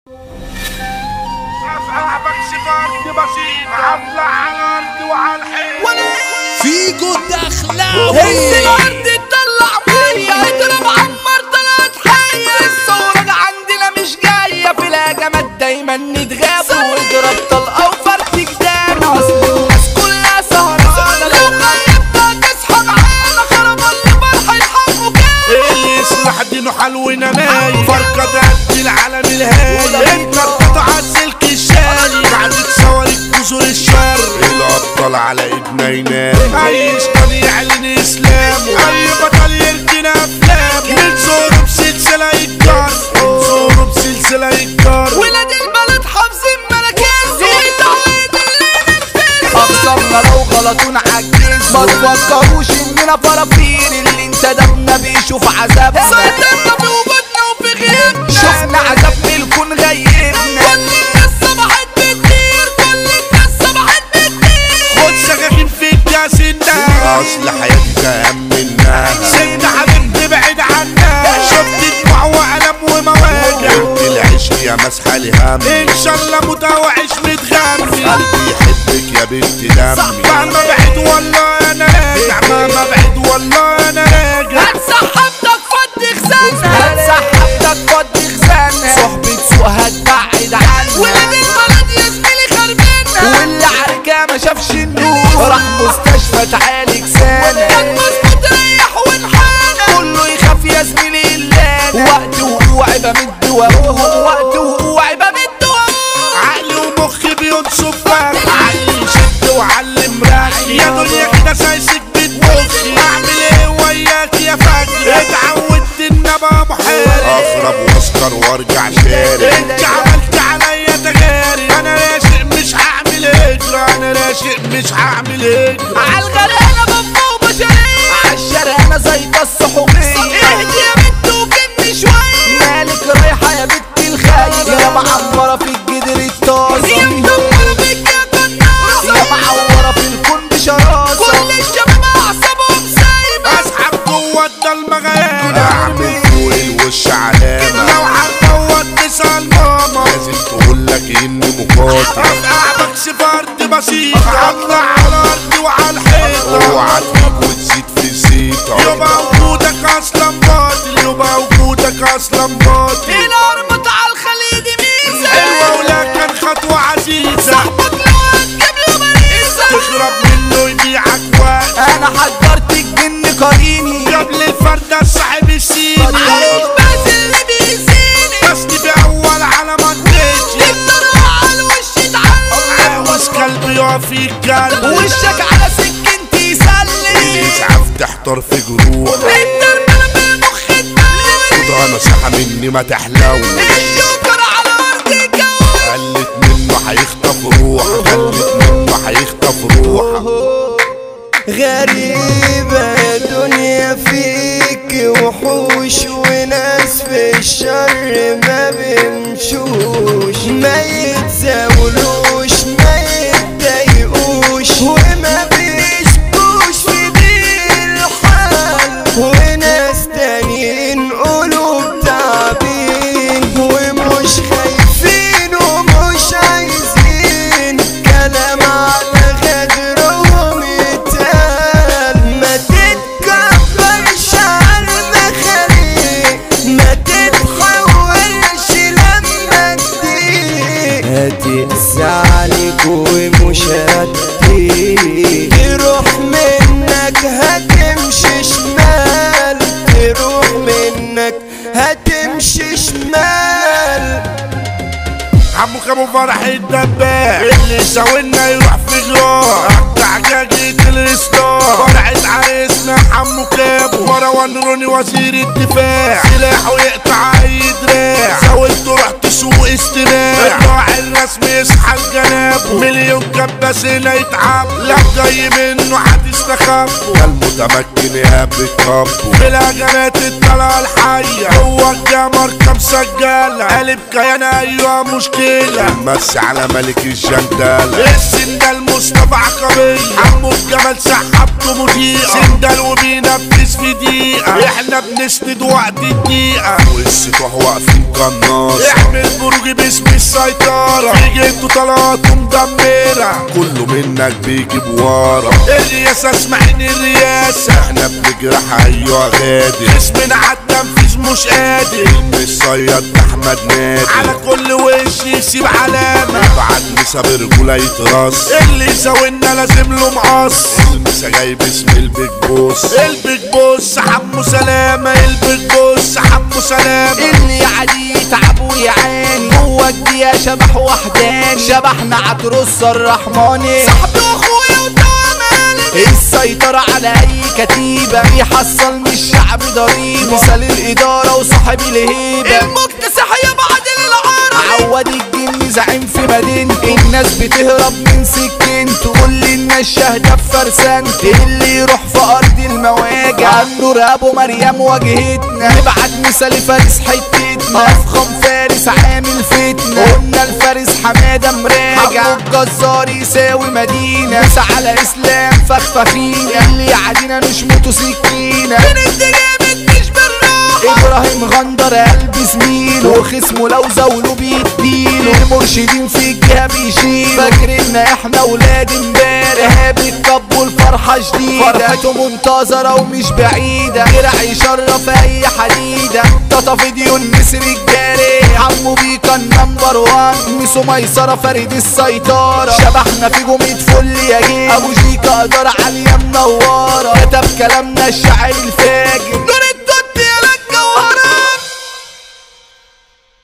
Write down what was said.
أفعبك سفرت بسيط عطلع على الأرض وعلى الحيط فيجو الدخلاوي هز الارض تطلع ميه اضرب عمر طلعت حيه الثوره عندنا مش جايه في الهجمات دايما نتغاب واضرب طلقه وفرد جدان اصل الناس كلها سهرانه لو غيبت تصحى معانا خرب اللي فرح يحبوا كده اللي يصلح دينه حلو نماي فرقة تأدي العالم الهادي انت بتقطع السلك الشالي بعد تصورك جزر الشر الأبطال على ايدنا ينام اي شيطان يعلن اسلامه اي بطل يركن افلامه من زوره بسلسلة يتجر من زوره بسلسلة يتجر ولاد البلد حافظين مراكز وتعويض اللي ننفذ أبصرنا لو غلطونا عالجيز ما تفكروش إننا فرافير اللي انتدبنا بيشوف عذابنا صدقنا في وجودنا وفي غيابنا شفنا عذاب ملكون غيرنا كل الناس صبحت بتطير كل الناس صبحت بتطير خد سكاكين في الكاس النار اصل حياتك اهم منها سيبنا حبيبتي بعيد عنها شفت دموع والم ومواجع انت العشق يا مسحه الهم ان شاء الله متوحش متغمي قلبي يحبك يا بنت دمي مهما بعيد والله انا راجع مهما بعيد والله انا راجع هتسحبتك فض خزانها هتسحبتك فض خزانها صحبة سوء هتبعد عنها ولاد البلد يا زميلي خربانها واللي عركها ما شافش النور راح مستشفى تعالج سنة كان مظبوط ريح وانحنى كله يخاف يا زميلي الله وقت وقوعي بمد وابوهم وقت وقوعي بمد وابوهم عقلي ومخي بينصب فرق عقلي شد وعلم رأي يا دنيا كده سايسك بتمخي اعمل ايه وياك يا فجر اتعودت ان ابقى محارب اخرب واسكر وارجع شارب انت عملت عليا تجارب انا راشق مش هعمل هجرة انا راشق مش هعمل هجرة عالغرقانة بفوق بشرية عالشرقانة زيطة الصحوبية اهدي يا بنت وكني شوية مالك رايحة يا بنت الخايبة يا معمرة في الجدر الطاسة يا مدمرة في الجبل يا معورة في الكون بشراسة كل الشباب أعصابهم سايبة اسحب جوه الضلمة غيانة اعمل فوق الوش علامة لو هتفوت تسأل ماما لازم تقول لك اني مقاطع اعبك سفرت بسيط هطلع على الارض وعلى الحيطة اوعى تفيك وتزيد في الزيطة يبقى وجودك اصلا باطل يبقى وجودك اصلا باطل الأربط على الخليج ميزة حلوة ولكن خطوة عزيزة صاحبك لو هتجيب له مريزة تخرب منه يبيعك وقت أنا حضرت الجن قريني قبل الفردة صاحب السين معلش بس اللي بيزيني بس دي اول على منطقتي الطريقة على الوش اتعلم عاوز كلب يقف يتكلم وشك على سكنتي يسلم الاسعاف تحتار في جروح الضرب انا بالمخ اتبلم خدها نصيحة مني ما تحلو الجوكر على ارض الجو قلت منه هيخطف روح قلت منه هيخطف روح غريبة دنيا فيك وحوش وناس في الشر ما بيمشوش ما يتزاولوش ما يتضايقوش وما بيشكوش في دي الحال وناس تانيين قلوب تعبين ومش خايفين ومش عايزين كلام على غدرهم يتقال ما تتكبرش على المخاليق ما تتحولش لما تضيق هتقسى عليك ومش هتضيق تروح منك هتمشي شمال تروح منك هتمشي شمال عمو كابو فرح الدباب اللي ساوينا يروح في جراح اقطع جاجة الاسطار فرحة عريسنا حمو كابو مروان روني وزير الدفاع سلاحه يقطع اي دراع زاولته رحت سوق استراع الراعي الرسمي يصحى الجناب مليون الكباس هنا يتعب لا جاي منه هتستخبوا ده المتمكن يا بتكبوا في الهجمات الطلعة الحية هو الجمر كام سجالة قلب كيان ايوه مشكلة المس على ملك الجندالة السندال مصطفى عقبية عمو الجمال سحبته مضيئة سندال وبينفذ في دقيقة احنا بنسند وقت الدقيقة والسطوح واقفين قناص اعمل بروج باسم السيطرة في جيبته طلعاته مدمرة كله منك بيجي بورا الرياسة اسمعني الرياسة احنا بنجرح ايوه غادي اسمنا عالتنفيذ مش قادر مش صياد احمد نادي على كل وش يسيب علامة بعد مسا برجولة يترص اللي يساوينا لازم له مقص المسا جاي باسم البيج بوس البيج بوس حمو سلامة البيج بوس حمو سلامة اللي عادي يتعب ويعاني جوه يا شبح وحداني شبحنا عدروس الرحماني صاحبي واخويا وتمالي السيطرة على اي كتيبة بيحصل من الشعب ضريبة مثال الادارة وصاحب الهيبة المكتسح يا بعد العرب عواد الجن زعيم في مدينته الناس بتهرب من سكنته كل الناس شاهدة في فرسانته اللي يروح في ارض المواجع النور ابو مريم واجهتنا نبعت مثال فارس حتتنا افخم فارس عامل فتنة قلنا الفارس حمادة مراجع حمو الجزار يساوي مدينة بس على اسلام فخفخينة اللي يعادينا نشمته سكينة بنت جامد مش بالراحة ابراهيم غندر قلب زميله وخصمه لو زاوله بيديله المرشدين في الجهه بيشيلوا فاكرنا احنا ولاد امبارح بيتكب والفرحه شديده فرحته منتظره ومش بعيده درع يشرف اي حديده تاتا فيديو النسر الجاري عمو بيكا النمبر وان ميسو ميسره فريد السيطره شبحنا في جميد فل يا جيل ابو جيكا قدر عليا منوره كتب كلامنا الشاعر الفاجر